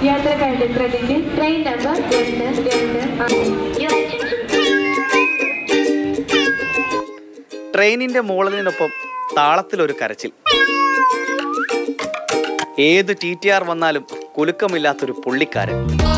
യാത്രക്കാരുടെ ശ്രദ്ധയ്ക്ക് train number രണ്ട് രണ്ട് ആറ് ട്രെയിനിന്റെ മുകളിനൊപ്പം താളത്തിലൊരു കരച്ചിൽ ഏത് ടി ടി ആർ വന്നാലും കുലുക്കമില്ലാത്തൊരു പുള്ളിക്കാരൻ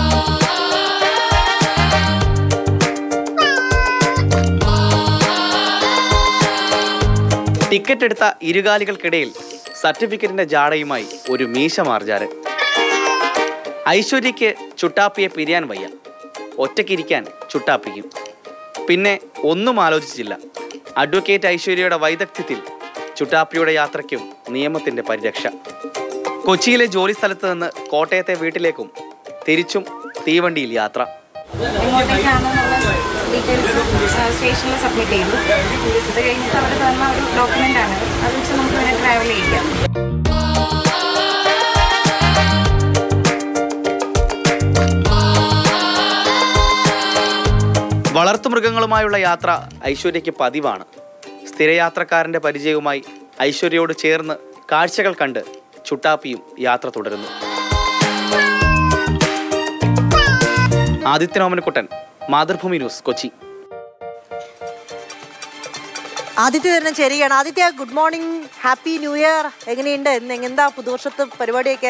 ടിക്കറ്റ് എടുത്ത ഇരുകാലികൾക്കിടയിൽ സർട്ടിഫിക്കറ്റിന്റെ ജാടയുമായി ഒരു മീശ മാർജാരൻ ഐശ്വര്യയ്ക്ക് ചുട്ടാപ്പിയെ പിരിയാൻ വയ്യ ഒറ്റയ്ക്കിരിക്കാൻ ചുട്ടാപ്പിക്കും പിന്നെ ഒന്നും ആലോചിച്ചില്ല അഡ്വക്കേറ്റ് ഐശ്വര്യയുടെ വൈദഗ്ധ്യത്തിൽ ചുട്ടാപ്പിയുടെ യാത്രയ്ക്കും നിയമത്തിന്റെ പരിരക്ഷ കൊച്ചിയിലെ ജോലി സ്ഥലത്ത് നിന്ന് കോട്ടയത്തെ വീട്ടിലേക്കും തിരിച്ചും തീവണ്ടിയിൽ യാത്ര എങ്ങോട്ടേക്കാണെന്നുള്ള ഡീറ്റെയിൽസ് സ്റ്റേഷനിൽ സബ്മിറ്റ് ചെയ്തു ഇത് കഴിഞ്ഞിട്ട് അവർ തന്ന ഒരു ഡോക്യുമെൻ്റ് ആണ് അത് വെച്ച് നമുക്ക് വേണേൽ ട്രാവൽ ചെയ്യാം വളർത്തുമൃഗങ്ങളുമായുള്ള യാത്ര ഐശ്വര്യയ്ക്ക് പതിവാണ് സ്ഥിരയാത്രക്കാരന്റെ പരിചയവുമായി ഐശ്വര്യയോട് ചേർന്ന് കാഴ്ചകൾ കണ്ട് ചുട്ടാപ്പിയും യാത്ര തുടരുന്നു ആദിത്യനോമനക്കുട്ടൻ മാതൃഭൂമി ന്യൂസ് കൊച്ചി ആദിത്യ തന്നെ ചേരുകയാണ് Adithya good morning happy new year എങ്ങനെയുണ്ട് ഇന്ന് എന്താ പുതുവർഷത്തെ പരിപാടിയൊക്കെ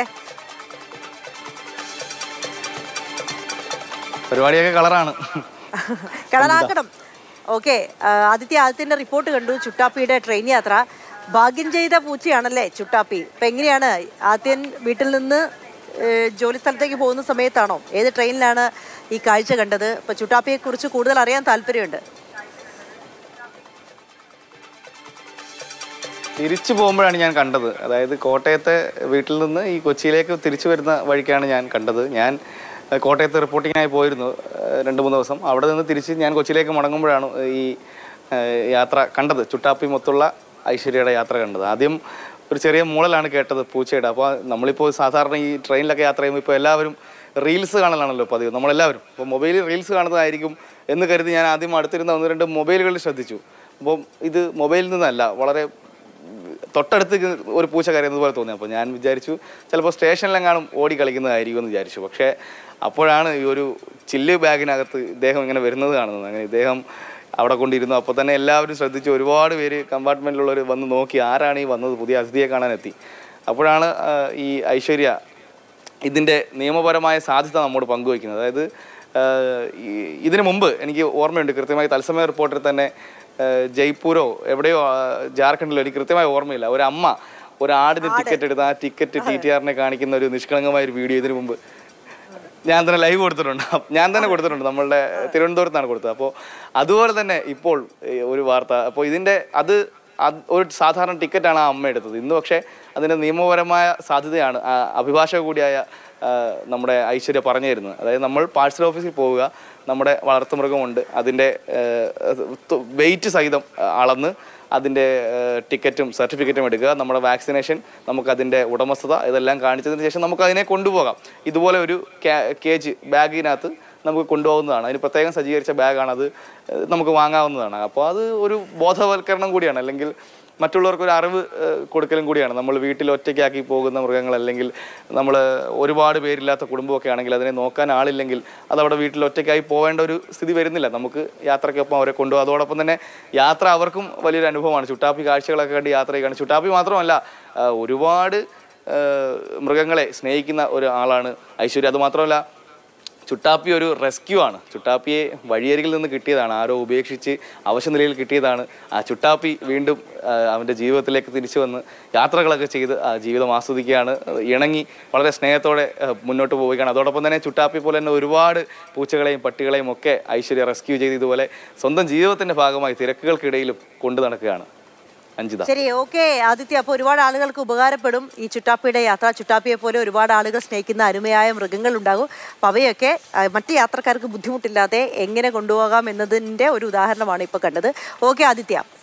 പരിപാടിയൊക്കെ കളറാണ് കളറാക്കണം ഓക്കെ ആദിത്യ ആദിത്യന്റെ റിപ്പോർട്ട് കണ്ടു ചുട്ടാപ്പിയുടെ ട്രെയിൻ യാത്ര ഭാഗ്യം ചെയ്ത പൂച്ചയാണല്ലേ ചുട്ടാപ്പി ഇപ്പൊ എങ്ങനെയാണ് ആദ്യൻ വീട്ടിൽ നിന്ന് ഏഹ്, ജോലി സ്ഥലത്തേക്ക് പോകുന്ന സമയത്താണോ ഏത് ട്രെയിനിലാണ് ഈ കാഴ്ച കണ്ടത് ഇപ്പൊ ചുട്ടാപ്പിയെ കുറിച്ച് കൂടുതൽ അറിയാൻ താല്പര്യമുണ്ട് തിരിച്ചു പോകുമ്പോഴാണ് ഞാൻ കണ്ടത് അതായത് കോട്ടയത്തെ വീട്ടിൽ നിന്ന് ഈ കൊച്ചിയിലേക്ക് തിരിച്ചു വരുന്ന വഴിക്കാണ് ഞാൻ കണ്ടത് ഞാൻ ഏഹ്, കോട്ടയത്ത് റിപ്പോർട്ടിങ്ങിനായി പോയിരുന്നു ഏഹ്, രണ്ട് മൂന്ന് ദിവസം അവിടെ നിന്ന് തിരിച്ച് ഞാൻ കൊച്ചിയിലേക്ക് മടങ്ങുമ്പോഴാണ് ഈ ഏഹ്, യാത്ര കണ്ടത് ചുട്ടാപ്പി മൊത്തുള്ള ഐശ്വര്യയുടെ യാത്ര കണ്ടത് ആദ്യം ഒരു ചെറിയ മൂളലാണ് കേട്ടത് പൂച്ചയുടെ അപ്പോൾ നമ്മളിപ്പോൾ സാധാരണ ഈ ട്രെയിനിലൊക്കെ യാത്ര ചെയ്യുമ്പോൾ ഇപ്പോൾ എല്ലാവരും റീൽസ് കാണലാണല്ലോ പതിവ് നമ്മളെല്ലാവരും അപ്പോൾ മൊബൈലിൽ റീൽസ് കാണുന്നതായിരിക്കും എന്ന് കരുതി ഞാൻ ആദ്യം അടുത്തിരുന്ന ഒന്ന് രണ്ട് മൊബൈലുകളിൽ ശ്രദ്ധിച്ചു അപ്പം ഇത് മൊബൈലിൽ നിന്നല്ല വളരെ തൊട്ടടുത്ത് ഒരു പൂച്ച കരയുന്നത് പോലെ തോന്നി അപ്പോൾ ഞാൻ വിചാരിച്ചു ചിലപ്പോൾ സ്റ്റേഷനിലെങ്ങാനും ഓടി കളിക്കുന്നതായിരിക്കും എന്ന് വിചാരിച്ചു പക്ഷേ അപ്പോഴാണ് ഈ ഒരു ചില്ല് ബാഗിനകത്ത് ഇദ്ദേഹം ഇങ്ങനെ വരുന്നത് കാണുന്നത് അങ്ങനെ ഇദ്ദേഹം അവിടെ കൊണ്ടിരുന്നു അപ്പോൾ തന്നെ എല്ലാവരും ശ്രദ്ധിച്ചു ഒരുപാട് പേര് കമ്പാർട്ട്മെൻറ്റിലുള്ളവർ വന്ന് നോക്കി ആരാണ് ഈ വന്നത് പുതിയ അതിഥിയെ കാണാനെത്തി അപ്പോഴാണ് ആ, ഈ ഐശ്വര്യ ഇതിൻ്റെ നിയമപരമായ സാധ്യത നമ്മോട് പങ്കുവയ്ക്കുന്നത് അതായത് ആഹ്, ഈ- ഇതിനു മുമ്പ് എനിക്ക് ഓർമ്മയുണ്ട് കൃത്യമായി തത്സമയ റിപ്പോർട്ടിൽ തന്നെ ആഹ്, ജയ്പൂരോ എവിടെയോ ആഹ്, ജാർഖണ്ഡിലോ എനിക്ക് കൃത്യമായി ഓർമ്മയില്ല ഒരു അമ്മ ഒരു ആടിന് ടിക്കറ്റ് എടുത്ത് ആ ടിക്കറ്റ് ടി ടി ആറിനെ കാണിക്കുന്ന ഒരു നിഷ്കളങ്കമായ ഒരു വീഡിയോ ഇതിനു മുമ്പ് ഞാൻ തന്നെ ലൈവ് കൊടുത്തിട്ടുണ്ട് അപ്പ- ഞാൻ തന്നെ കൊടുത്തിട്ടുണ്ട് നമ്മളുടെ തിരുവനന്തപുരത്താണ് കൊടുത്തത് അപ്പോൾ അതുപോലെ തന്നെ ഇപ്പോൾ ഈ ഒരു വാർത്ത അപ്പോൾ ഇതിൻ്റെ അത് അത് ഒരു സാധാരണ ടിക്കറ്റാണ് ആ അമ്മ എടുത്തത് ഇന്ന് പക്ഷേ അതിൻ്റെ നിയമപരമായ സാധ്യതയാണ് ആ അഭിഭാഷക കൂടിയായ ആ, നമ്മുടെ ഐശ്വര്യ പറഞ്ഞു തരുന്നത് അതായത് നമ്മൾ പാഴ്സൽ ഓഫീസിൽ പോവുക നമ്മുടെ വളർത്തുമൃഗമുണ്ട് അതിൻ്റെ വെയിറ്റ് സഹിതം ആ, അളന്ന് അതിൻ്റെ ടിക്കറ്റും സർട്ടിഫിക്കറ്റും എടുക്കുക നമ്മുടെ വാക്സിനേഷൻ നമുക്ക് അതിൻ്റെ ഉടമസ്ഥത ഇതെല്ലാം കാണിച്ചതിന് ശേഷം നമുക്ക് അതിനെ കൊണ്ടുപോകാം ഇതുപോലെ ഒരു കേജ് ബാഗിനകത്ത് നമുക്ക് കൊണ്ടുപോകുന്നതാണ് അതിന് പ്രത്യേകം സജ്ജീകരിച്ച ബാഗാണ് അത് ഏഹ്, നമുക്ക് വാങ്ങാവുന്നതാണ് അപ്പോൾ അത് ഒരു ബോധവൽക്കരണം കൂടിയാണ് അല്ലെങ്കിൽ മറ്റുള്ളവർക്ക് ഒരു അറിവ് ഏഹ്, കൊടുക്കലും കൂടിയാണ് നമ്മൾ വീട്ടിൽ ഒറ്റയ്ക്കാക്കി പോകുന്ന മൃഗങ്ങൾ അല്ലെങ്കിൽ നമ്മൾ ഒരുപാട് പേരില്ലാത്ത കുടുംബമൊക്കെ ആണെങ്കിൽ അതിനെ നോക്കാൻ ആളില്ലെങ്കിൽ അത് അവിടെ വീട്ടിൽ ഒറ്റയ്ക്കായി പോവേണ്ട ഒരു സ്ഥിതി വരുന്നില്ല നമുക്ക് യാത്രയ്ക്കൊപ്പം അവരെ കൊണ്ടുപോകും അതോടൊപ്പം തന്നെ യാത്ര അവർക്കും വലിയൊരു അനുഭവമാണ് ചുട്ടാപ്പി കാഴ്ചകളൊക്കെ കണ്ട് യാത്ര ചെയ്യുകയാണ് ചുട്ടാപ്പി മാത്രമല്ല ആ, ഒരുപാട് ആ, മൃഗങ്ങളെ സ്നേഹിക്കുന്ന ഒരു ആളാണ് ഐശ്വര്യ അത് മാത്രമല്ല ചുട്ടാപ്പി ഒരു റെസ്ക്യൂ ആണ് ചുട്ടാപ്പിയെ വഴിയരികിൽ നിന്ന് കിട്ടിയതാണ് ആരോ ഉപേക്ഷിച്ച് അവശനിലയിൽ കിട്ടിയതാണ് ആ ചുട്ടാപ്പി വീണ്ടും ആ, അവൻ്റെ ജീവിതത്തിലേക്ക് തിരിച്ചു വന്ന് യാത്രകളൊക്കെ ചെയ്ത് ആ ജീവിതം ആസ്വദിക്കുകയാണ് ഇണങ്ങി വളരെ സ്നേഹത്തോടെ ആ, മുന്നോട്ട് പോവുകയാണ് അതോടൊപ്പം തന്നെ ചുട്ടാപ്പി പോലെ തന്നെ ഒരുപാട് പൂച്ചകളെയും പട്ടികളെയും ഒക്കെ ഐശ്വര്യ റെസ്ക്യൂ ചെയ്ത് ഇതുപോലെ സ്വന്തം ജീവിതത്തിൻ്റെ ഭാഗമായി തിരക്കുകൾക്കിടയിലും കൊണ്ടു നടക്കുകയാണ് അഞ്ജിത ശരി ഓക്കെ ആദിത്യ അപ്പോൾ ഒരുപാട് ആളുകൾക്ക് ഉപകാരപ്പെടും ഈ ചുട്ടാപ്പിയുടെ യാത്ര ചുട്ടാപ്പിയെ പോലെ ഒരുപാട് ആളുകൾ സ്നേഹിക്കുന്ന അരുമയായ മൃഗങ്ങൾ ഉണ്ടാകും അപ്പോൾ അവയൊക്കെ ആ, മറ്റ് യാത്രക്കാർക്ക് ബുദ്ധിമുട്ടില്ലാതെ എങ്ങനെ കൊണ്ടുപോകാം എന്നതിൻ്റെ ഒരു ഉദാഹരണമാണ് ഇപ്പോൾ കണ്ടത് ഓക്കെ ആദിത്യ